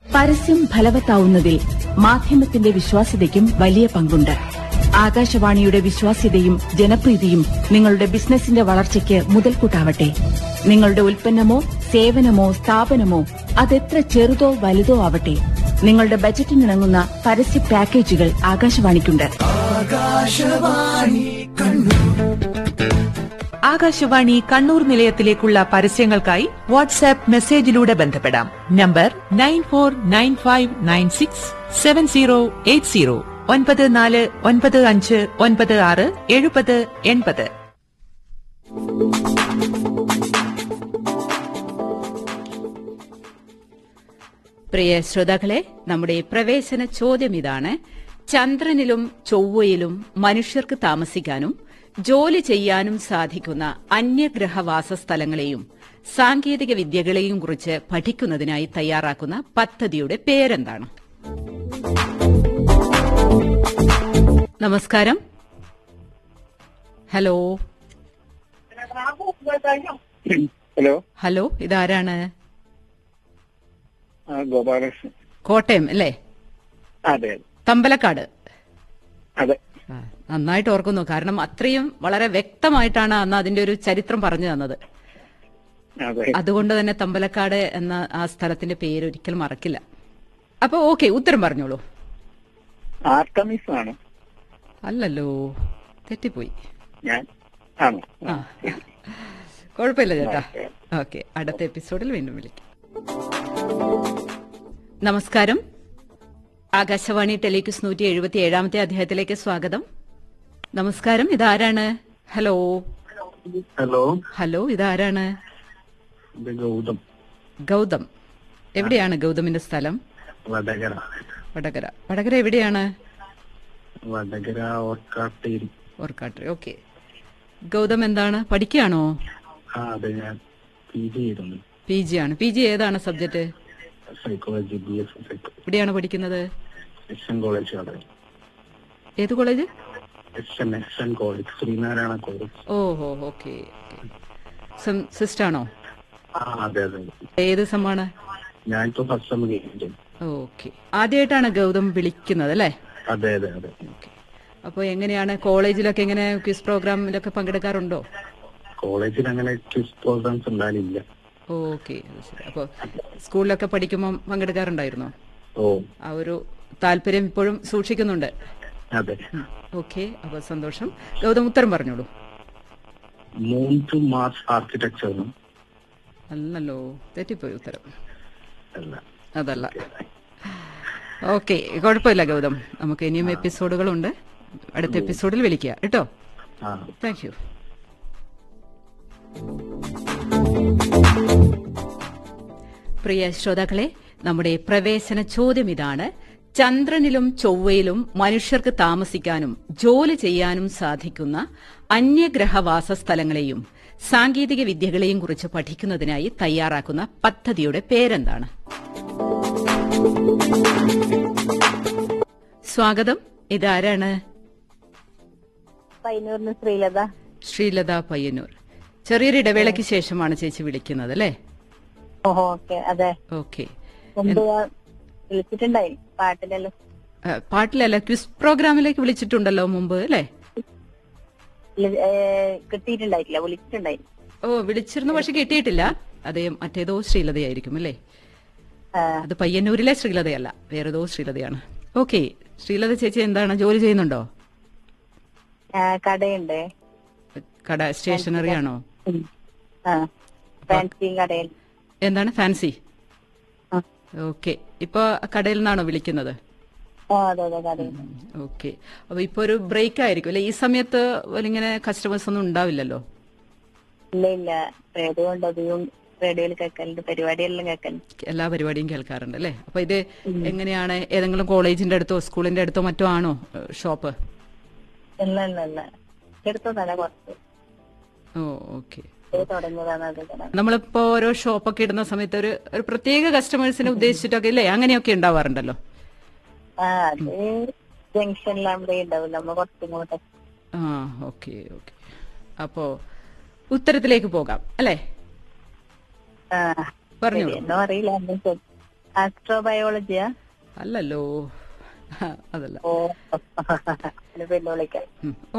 പരസ്യം ഫലവത്താവുന്നതിൽ മാധ്യമത്തിന്റെ വിശ്വാസ്യതയ്ക്കും വലിയ പങ്കുണ്ട് ആകാശവാണിയുടെ വിശ്വാസ്യതയും ജനപ്രീതിയും നിങ്ങളുടെ ബിസിനസിന്റെ വളർച്ചയ്ക്ക് മുതൽക്കൂട്ടാവട്ടെ നിങ്ങളുടെ ഉൽപ്പന്നമോ സേവനമോ സ്ഥാപനമോ അതെത്ര ചെറുതോ വലുതോ ആവട്ടെ നിങ്ങളുടെ ബജറ്റിനിണങ്ങുന്ന പരസ്യ പാക്കേജുകൾ ആകാശവാണിക്കുണ്ട് ആകാശവാണി കണ്ണൂർ നിലയത്തിലേക്കുള്ള പരസ്യങ്ങൾക്കായി വാട്സാപ്പ് മെസ്സേജിലൂടെ ബന്ധപ്പെടാം number nine four nine five nine six seven zero eight zero ഒൻപത് നാല് ഒൻപത് അഞ്ച് ഒൻപത് ആറ് എഴുപത് എൺപത് പ്രിയ ശ്രോതാക്കളെ നമ്മുടെ പ്രവേശന ചോദ്യം ഇതാണ് ചന്ദ്രനിലും ചൊവ്വയിലും മനുഷ്യർക്ക് താമസിക്കാനും ജോലി ചെയ്യാനും സാധിക്കുന്ന അന്യഗ്രഹവാസ സ്ഥലങ്ങളെയും സാങ്കേതിക വിദ്യകളെയും കുറിച്ച് പഠിക്കുന്നതിനായി തയ്യാറാക്കുന്ന പദ്ധതിയുടെ പേരെന്താണ് നമസ്കാരം ഹലോ ഹലോ ഹലോ ഇതാരാണ് ആ ഗോപാലകൃഷ്ണൻ കോട്ടയം അല്ലേ അതെ തമ്പലക്കാട് അതെ ആ, നന്നായിട്ട് ഓർക്കുന്നു കാരണം അത്രയും വളരെ വ്യക്തമായിട്ടാണ് അന്ന് അതിന്റെ ഒരു ചരിത്രം പറഞ്ഞു തന്നത് അതെ അതുകൊണ്ട് തന്നെ തമ്പലക്കാട് എന്ന ആ സ്ഥലത്തിന്റെ പേര് ഒരിക്കലും മറക്കില്ല അപ്പൊ ഓക്കെ ഉത്തരം പറഞ്ഞോളൂ ആർട്ടമിസ് ആണ് അല്ലല്ലോ തെറ്റിപ്പോയി ഞാൻ ആണോ ആ കുഴപ്പമില്ല ചേട്ടാ ഓക്കെ അടുത്ത എപ്പിസോഡിൽ വീണ്ടും വിളിക്കാം നമസ്കാരം ആകാശവാണി ടെലിക്യൂസ് നൂറ്റി എഴുപത്തി ഏഴാമത്തെ അധ്യായത്തിലേക്ക് സ്വാഗതം നമസ്കാരം ഇതാരാണ് ഹലോ ഹലോ ഹലോ ഇതാരാണ് ഇത് ഗൗതം ഗൗതം എവിടെയാണ് ഗൗതമിന്റെ സ്ഥലം വടകര വടകര വടകര എവിടെയാണ് വടകര ഓർക്കാട്ടേരി ഓർക്കാട്രി ഓക്കെ ഗൗതം എന്താണ് പഠിക്കുകയാണോ ആ അതെ ഞാൻ പി ജി ചെയ്തിട്ടുണ്ട് പി ജി ആണ് പി ജി ഏതാണ് subject psychology B S psycho എവിടെയാണ് പഠിക്കുന്നത് എസ് എൻ കോളേജ് അവിടെ ഏത് college S N S N college Sreenarayana college ഓ ഹോ ഓക്കെ സിസ്റ്റർ ആണോ ആ അതെ അതെ ഏത് സമ്മാണ് ഞാനിപ്പോ ഫസ്റ്റ് സെം കഴിഞ്ഞു ഓക്കെ ആദ്യമായിട്ടാണ് ഗൗതം വിളിക്കുന്നത് അല്ലേ അതെ അതെ അതെ ഓക്കെ അപ്പോൾ എങ്ങനെയാണ് കോളേജിലൊക്കെ എങ്ങനെ ക്വിസ് പ്രോഗ്രാമിലൊക്കെ പങ്കെടുക്കാറുണ്ടോ കോളേജിൽ അങ്ങനെ ക്വിസ് പ്രോഗ്രാംസ് ഉണ്ടാവില്ല ഓക്കെ ശരി അപ്പോൾ സ്കൂളിലൊക്കെ പഠിക്കുമ്പോൾ പങ്കെടുക്കാറുണ്ടായിരുന്നോ ഓ ആ ഒരു താല്പര്യം ഇപ്പോഴും സൂക്ഷിക്കുന്നുണ്ട് അതെ ഓക്കെ അപ്പോൾ സന്തോഷം ഗൗതം ഉത്തരം പറഞ്ഞോളൂ മൂൺ ടു മാർച്ച് ആർക്കിടെക്ചറിനും അല്ലല്ലോ തെറ്റിപ്പോയി ഉത്തരം അല്ല അതല്ല ഓക്കെ കുഴപ്പമില്ല ഗൗതം നമുക്ക് ഇനിയും എപ്പിസോഡുകളുണ്ട് അടുത്ത എപ്പിസോഡിൽ വിളിക്കുക കേട്ടോ ആ താങ്ക് യു പ്രിയ ശ്രോതാക്കളെ നമ്മുടെ പ്രവേശന ചോദ്യം ഇതാണ് ചന്ദ്രനിലും ചൊവ്വയിലും മനുഷ്യർക്ക് താമസിക്കാനും ജോലി ചെയ്യാനും സാധിക്കുന്ന അന്യഗ്രഹവാസ സ്ഥലങ്ങളെയും സാങ്കേതിക വിദ്യകളെയും കുറിച്ച് പഠിക്കുന്നതിനായി തയ്യാറാക്കുന്ന പദ്ധതിയുടെ പേരെന്താണ് സ്വാഗതം ഇതാരാണ് പയ്യന്നൂരിന് ശ്രീലത ശ്രീലത പയ്യന്നൂർ ചെറിയൊരു ഇടവേളയ്ക്ക് ശേഷമാണ് ചേച്ചി വിളിക്കുന്നത് അല്ലേ ഓഹോ ഓക്കെ അതെ ഓക്കെ മുമ്പ് ഞാൻ വിളിച്ചിട്ടുണ്ടായി പാട്ടിലെല്ലാം പാട്ടിലല്ല ക്വിസ് പ്രോഗ്രാമിലേക്ക് വിളിച്ചിട്ടുണ്ടല്ലോ മുമ്പ് അല്ലേ ഇല്ല, ഏ, കിട്ടിയിട്ടുണ്ടായിട്ടില്ല വിളിച്ചിട്ടുണ്ടായി ഓ വിളിച്ചിരുന്നു പക്ഷെ കിട്ടിയിട്ടില്ല അതേ മറ്റേതോ ശ്രീലതയായിരിക്കും അല്ലേ ആ, അത് പയ്യന്നൂരിലെ ശ്രീലതയല്ല വേറേതോ ശ്രീലതയാണ് ഓക്കെ ശ്രീലത ചേച്ചി എന്താണ് ജോലി ചെയ്യുന്നുണ്ടോ ആ, കടയുണ്ട് കട സ്റ്റേഷനറി ആണോ ഉം. ആ ഫാൻസി കടയിൽ എന്താണ് ഫാൻസി ആ. ഓക്കെ ഇപ്പൊ കടയിൽ നിന്നാണോ വിളിക്കുന്നത് ആ അതെ അതെ കടയിൽ ഓക്കെ അപ്പൊ ഇപ്പൊ ഒരു ബ്രേക്ക് ആയിരിക്കും അല്ലെ ഈ സമയത്ത് ഇങ്ങനെ കസ്റ്റമേഴ്സ് ഒന്നും ഉണ്ടാവില്ലല്ലോ ഇല്ല ഇല്ല റേഡിയോ ഉണ്ട് അധികം റേഡിയോയിൽ കേൾക്കലുണ്ട് പരിപാടിയെല്ലാം കേൾക്കലുണ്ട് എല്ലാ പരിപാടിയും കേൾക്കാറുണ്ട് അല്ലേ അപ്പൊ ഇത് എങ്ങനെയാണ് ഏതെങ്കിലും കോളേജിന്റെ അടുത്തോ സ്കൂളിന്റെ അടുത്തോ മറ്റോ ആണോ ഏഹ്, ഷോപ്പ് ഇല്ല ഇല്ല ഇല്ല എടുത്തതല്ല കുറച്ച് ഓ ഓക്കെ ഇത് തുടങ്ങിയതാണ് അത് ഇങ്ങനെ. നമ്മളിപ്പോ ഓരോ ഷോപ്പൊക്കെ ഇടുന്ന സമയത്ത് ഒരു ഒരു പ്രത്യേക കസ്റ്റമേഴ്സിനെ ഉദ്ദേശിച്ചിട്ടൊക്കെ ഇല്ലേ അങ്ങനെയൊക്കെ ഉണ്ടാവാറുണ്ടല്ലോ ആ അത് ജംഗ്ഷനിലാകുമ്പോ ഉണ്ടാവില്ല നമ്മ കുറച്ചിങ്ങോട്ട് ആ ഓക്കെ ഓക്കെ അപ്പോ ഉത്തരത്തിലേക്ക് പോകാം അല്ലേ ആ പറഞ്ഞോളൂ ശരി, എന്നോ അറിയില്ല എന്താ ചോ- ആസ്ട്രോബയോളജിയാ അല്ലല്ലോ അതല്ല ഓ പിന്നെ വിളിക്കാം ഉം.